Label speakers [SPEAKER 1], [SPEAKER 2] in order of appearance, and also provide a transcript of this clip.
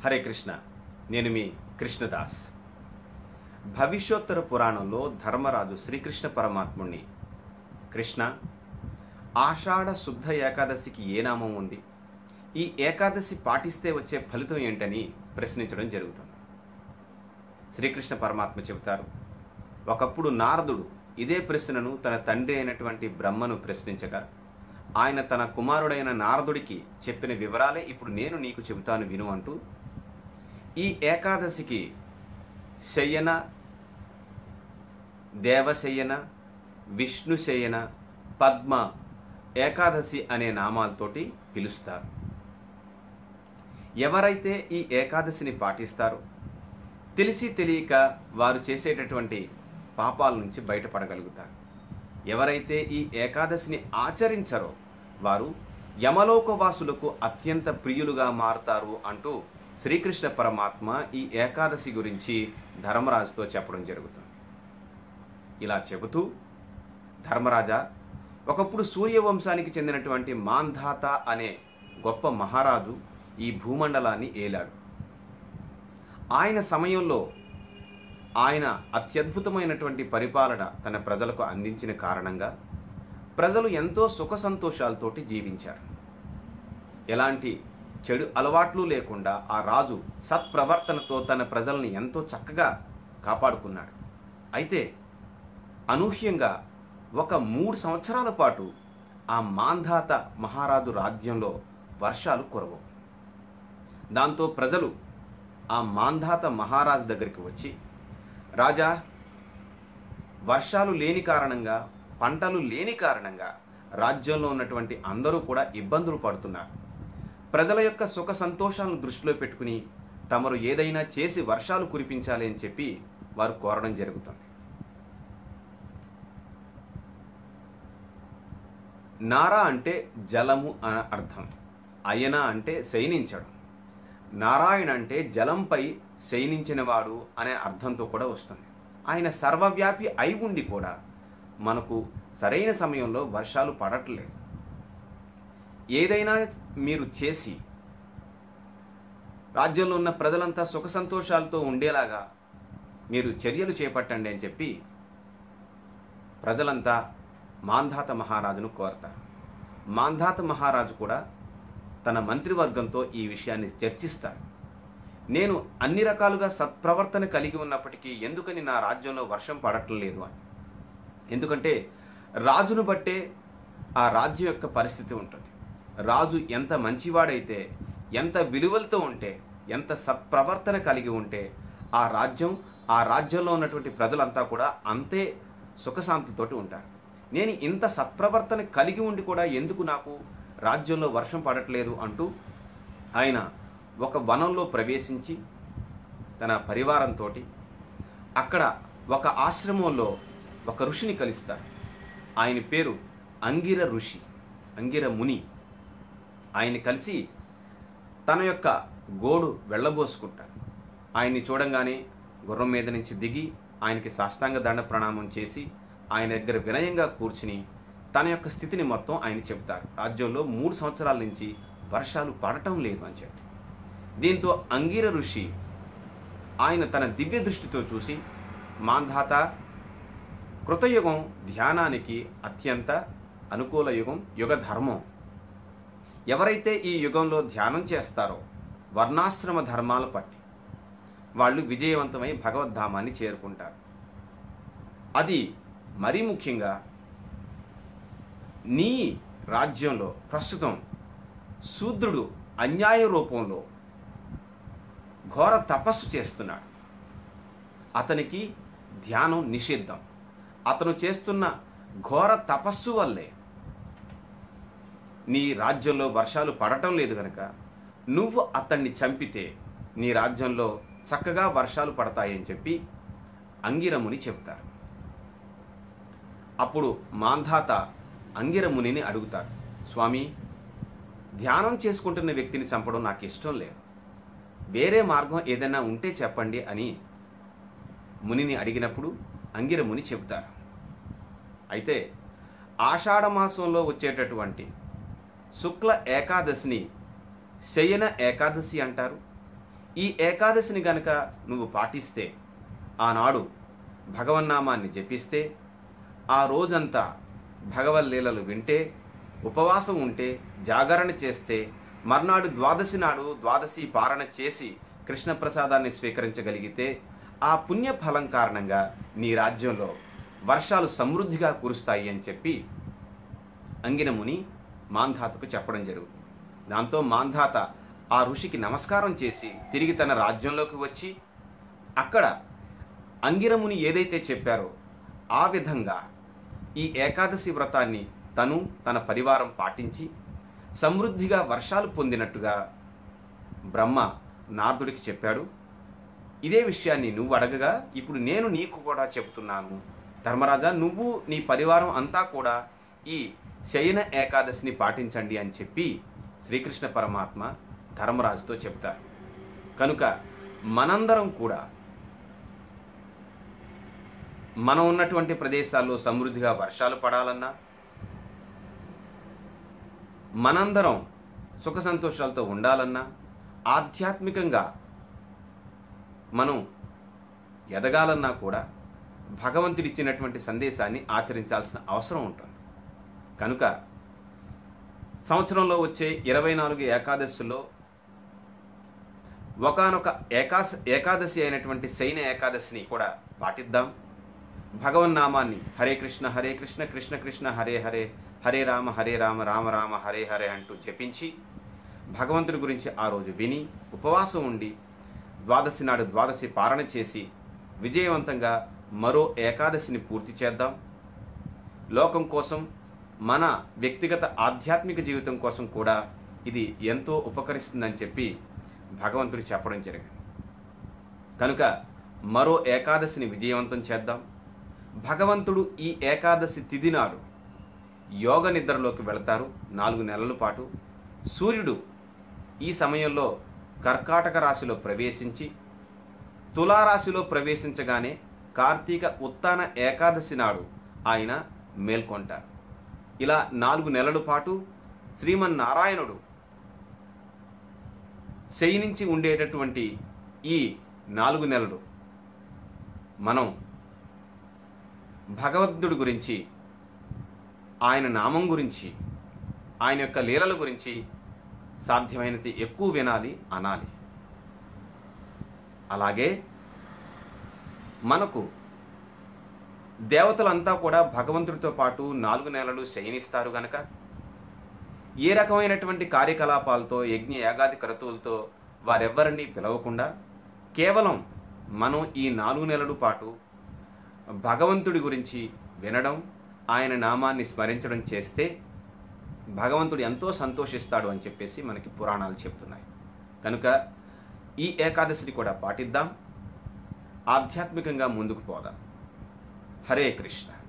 [SPEAKER 1] హరే కృష్ణ నేను మీ కృష్ణదాస్ భవిష్యోత్తర పురాణంలో ధర్మరాజు శ్రీకృష్ణ పరమాత్ముణ్ణి కృష్ణ ఆషాఢ శుద్ధ ఏకాదశికి ఏ నామం ఉంది ఈ ఏకాదశి పాటిస్తే వచ్చే ఫలితం ఏంటని ప్రశ్నించడం జరుగుతుంది శ్రీకృష్ణ పరమాత్మ చెబుతారు ఒకప్పుడు నారదుడు ఇదే ప్రశ్నను తన తండ్రి అయినటువంటి బ్రహ్మను ప్రశ్నించగా ఆయన తన కుమారుడైన నారదుడికి చెప్పిన వివరాలే ఇప్పుడు నేను నీకు చెబుతాను విను అంటూ ఈ ఏకాదశికి శయన దేవశయన విష్ణు శయన పద్మ ఏకాదశి అనే నామాలతోటి పిలుస్తారు ఎవరైతే ఈ ఏకాదశిని పాటిస్తారో తెలిసి తెలియక వారు చేసేటటువంటి పాపాల నుంచి బయటపడగలుగుతారు ఎవరైతే ఈ ఏకాదశిని ఆచరించరో వారు యమలోకవాసులకు అత్యంత ప్రియులుగా మారుతారు అంటూ శ్రీకృష్ణ పరమాత్మ ఈ ఏకాదశి గురించి ధర్మరాజుతో చెప్పడం జరుగుతుంది ఇలా చెబుతూ ధర్మరాజా ఒకప్పుడు సూర్యవంశానికి చెందినటువంటి మాంధాత అనే గొప్ప మహారాజు ఈ భూమండలాన్ని ఏలాడు ఆయన సమయంలో ఆయన అత్యద్భుతమైనటువంటి పరిపాలన తన ప్రజలకు అందించిన కారణంగా ప్రజలు ఎంతో సుఖ సంతోషాలతోటి జీవించారు ఎలాంటి చెడు అలవాట్లు లేకుండా ఆ రాజు సత్ప్రవర్తనతో తన ప్రజల్ని ఎంతో చక్కగా కాపాడుకున్నాడు అయితే అనూహ్యంగా ఒక మూడు సంవత్సరాల పాటు ఆ మాంధాత మహారాజు రాజ్యంలో వర్షాలు కురవవు దాంతో ప్రజలు ఆ మాంధాత మహారాజు దగ్గరికి వచ్చి రాజా వర్షాలు లేని కారణంగా పంటలు లేని కారణంగా రాజ్యంలో ఉన్నటువంటి అందరూ కూడా ఇబ్బందులు పడుతున్నారు ప్రజల యొక్క సుఖ సంతోషాలను దృష్టిలో పెట్టుకుని తమరు ఏదైనా చేసి వర్షాలు కురిపించాలి అని చెప్పి వారు కోరడం జరుగుతుంది నారా అంటే జలము అని అర్థం అయన అంటే శయనించడం నారాయణ అంటే జలంపై శయనించినవాడు అనే అర్థంతో కూడా వస్తుంది ఆయన సర్వవ్యాపి అయి ఉండి కూడా మనకు సరైన సమయంలో వర్షాలు పడట్లేదు ఏదైనా మీరు చేసి రాజ్యంలో ఉన్న ప్రజలంతా సుఖ సంతోషాలతో ఉండేలాగా మీరు చర్యలు చేపట్టండి అని చెప్పి ప్రజలంతా మాంధాత మహారాజును కోరతారు మాంధాత మహారాజు కూడా తన మంత్రివర్గంతో ఈ విషయాన్ని చర్చిస్తారు నేను అన్ని రకాలుగా సత్ప్రవర్తన కలిగి ఉన్నప్పటికీ ఎందుకని నా రాజ్యంలో వర్షం పడటం లేదు అని ఎందుకంటే రాజును బట్టే ఆ రాజ్యం యొక్క పరిస్థితి ఉంటుంది రాజు ఎంత మంచివాడైతే ఎంత విలువలతో ఉంటే ఎంత సత్ప్రవర్తన కలిగి ఉంటే ఆ రాజ్యం ఆ రాజ్యంలో ఉన్నటువంటి ప్రజలంతా కూడా అంతే సుఖశాంతితోటి ఉంటారు నేను ఇంత సత్ప్రవర్తన కలిగి ఉండి కూడా ఎందుకు నాకు రాజ్యంలో వర్షం పడట్లేదు అంటూ ఆయన ఒక వనంలో ప్రవేశించి తన పరివారంతో అక్కడ ఒక ఆశ్రమంలో ఒక ఋషిని కలుస్తారు ఆయన పేరు అంగిర ఋషి అంగిర ముని ఆయన్ని కలిసి తన యొక్క గోడు వెళ్ళబోసుకుంటారు ఆయన్ని చూడంగానే గుర్రం మీద నుంచి దిగి ఆయనకి సాష్టాంగ దండ ప్రణామం చేసి ఆయన దగ్గర వినయంగా కూర్చుని తన యొక్క స్థితిని మొత్తం ఆయన చెబుతారు రాజ్యంలో మూడు సంవత్సరాల నుంచి వర్షాలు పడటం లేదు అని చెప్పి దీంతో అంగీర ఋషి ఆయన తన దివ్య దృష్టితో చూసి మాంధాత కృతయుగం ధ్యానానికి అత్యంత అనుకూల యుగం యుగ ధర్మం ఎవరైతే ఈ యుగంలో ధ్యానం చేస్తారో వర్ణాశ్రమ ధర్మాల పట్టి వాళ్ళు విజయవంతమై భగవద్ధామాన్ని చేరుకుంటారు అది మరీ ముఖ్యంగా నీ రాజ్యంలో ప్రస్తుతం శూద్రుడు అన్యాయ రూపంలో ఘోర తపస్సు చేస్తున్నాడు అతనికి ధ్యానం నిషిద్ధం అతను చేస్తున్న ఘోర తపస్సు వల్లే నీ రాజ్యంలో వర్షాలు పడటం లేదు కనుక నువ్వు అతన్ని చంపితే నీ రాజ్యంలో చక్కగా వర్షాలు పడతాయని చెప్పి అంగిరముని చెప్తారు అప్పుడు మాంధాత అంగిరమునిని అడుగుతారు స్వామి ధ్యానం చేసుకుంటున్న వ్యక్తిని చంపడం నాకు ఇష్టం లేదు వేరే మార్గం ఏదైనా ఉంటే చెప్పండి అని మునిని అడిగినప్పుడు అంగిరముని చెబుతారు అయితే ఆషాఢ మాసంలో వచ్చేటటువంటి శుక్ల ఏకాదశిని శయన ఏకాదశి అంటారు ఈ ఏకాదశిని గనక నువ్వు పాటిస్తే ఆనాడు భగవన్నామాన్ని జపిస్తే ఆ రోజంతా భగవల్లీలలు వింటే ఉపవాసం ఉంటే జాగరణ చేస్తే మర్నాడు ద్వాదశి నాడు ద్వాదశి పారణ చేసి కృష్ణప్రసాదాన్ని స్వీకరించగలిగితే ఆ పుణ్యఫలం కారణంగా నీ రాజ్యంలో వర్షాలు సమృద్ధిగా కురుస్తాయి అని చెప్పి అంగినముని మాంధాతకు చెప్పడం జరుగుతుంది దాంతో మాంధాత ఆ ఋషికి నమస్కారం చేసి తిరిగి తన రాజ్యంలోకి వచ్చి అక్కడ అంగిరముని ఏదైతే చెప్పారో ఆ విధంగా ఈ ఏకాదశి వ్రతాన్ని తను తన పరివారం పాటించి సమృద్ధిగా వర్షాలు పొందినట్టుగా బ్రహ్మ నారదుడికి చెప్పాడు ఇదే విషయాన్ని నువ్వు అడగగా ఇప్పుడు నేను నీకు కూడా చెబుతున్నాను ధర్మరాజా నువ్వు నీ పరివారం అంతా కూడా ఈ శయన ఏకాదశిని పాటించండి అని చెప్పి శ్రీకృష్ణ పరమాత్మ ధర్మరాజుతో చెప్తారు కనుక మనందరం కూడా మనం ఉన్నటువంటి ప్రదేశాల్లో సమృద్ధిగా వర్షాలు పడాలన్నా మనందరం సుఖ సంతోషాలతో ఉండాలన్నా ఆధ్యాత్మికంగా మనం ఎదగాలన్నా కూడా భగవంతుడిచ్చినటువంటి సందేశాన్ని ఆచరించాల్సిన అవసరం ఉంటుంది కనుక సంవత్సరంలో వచ్చే ఇరవై నాలుగు ఏకాదశిలో ఒకనొక ఏకాశ ఏకాదశి అయినటువంటి శైన ఏకాదశిని కూడా పాటిద్దాం భగవన్నామాన్ని హరే కృష్ణ హరే కృష్ణ కృష్ణ కృష్ణ హరే హరే హరే రామ హరే రామ రామ రామ హరే హరే అంటూ జపించి భగవంతుడి గురించి ఆ రోజు విని ఉపవాసం ఉండి ద్వాదశి నాడు ద్వాదశి పారణ చేసి విజయవంతంగా మరో ఏకాదశిని పూర్తి చేద్దాం లోకం కోసం మన వ్యక్తిగత ఆధ్యాత్మిక జీవితం కోసం కూడా ఇది ఎంతో ఉపకరిస్తుందని చెప్పి భగవంతుడు చెప్పడం జరిగింది కనుక మరో ఏకాదశిని విజయవంతం చేద్దాం భగవంతుడు ఈ ఏకాదశి తిథి నాడు యోగ నిద్రలోకి వెళతారు నాలుగు నెలల పాటు సూర్యుడు ఈ సమయంలో కర్కాటక రాశిలో ప్రవేశించి తులారాశిలో ప్రవేశించగానే కార్తీక ఉత్తాన ఏకాదశి నాడు ఆయన మేల్కొంటారు ఇలా నాలుగు నెలల పాటు శ్రీమన్నారాయణుడు శయనించి ఉండేటటువంటి ఈ నాలుగు నెలలు మనం భగవంతుడి గురించి ఆయన నామం గురించి ఆయన యొక్క లీలల గురించి సాధ్యమైనంత ఎక్కువ వినాలి అనాలి అలాగే మనకు దేవతలంతా కూడా భగవంతుడితో పాటు నాలుగు నెలలు శయనిస్తారు గనక ఏ రకమైనటువంటి కార్యకలాపాలతో యజ్ఞ యాగాది క్రతువులతో వారెవ్వరిని పిలవకుండా కేవలం మనం ఈ నాలుగు నెలల పాటు భగవంతుడి గురించి వినడం ఆయన నామాన్ని స్మరించడం చేస్తే భగవంతుడు ఎంతో సంతోషిస్తాడు అని చెప్పేసి మనకి పురాణాలు చెప్తున్నాయి కనుక ఈ ఏకాదశిని కూడా పాటిద్దాం ఆధ్యాత్మికంగా ముందుకు పోదాం హరే కృష్ణ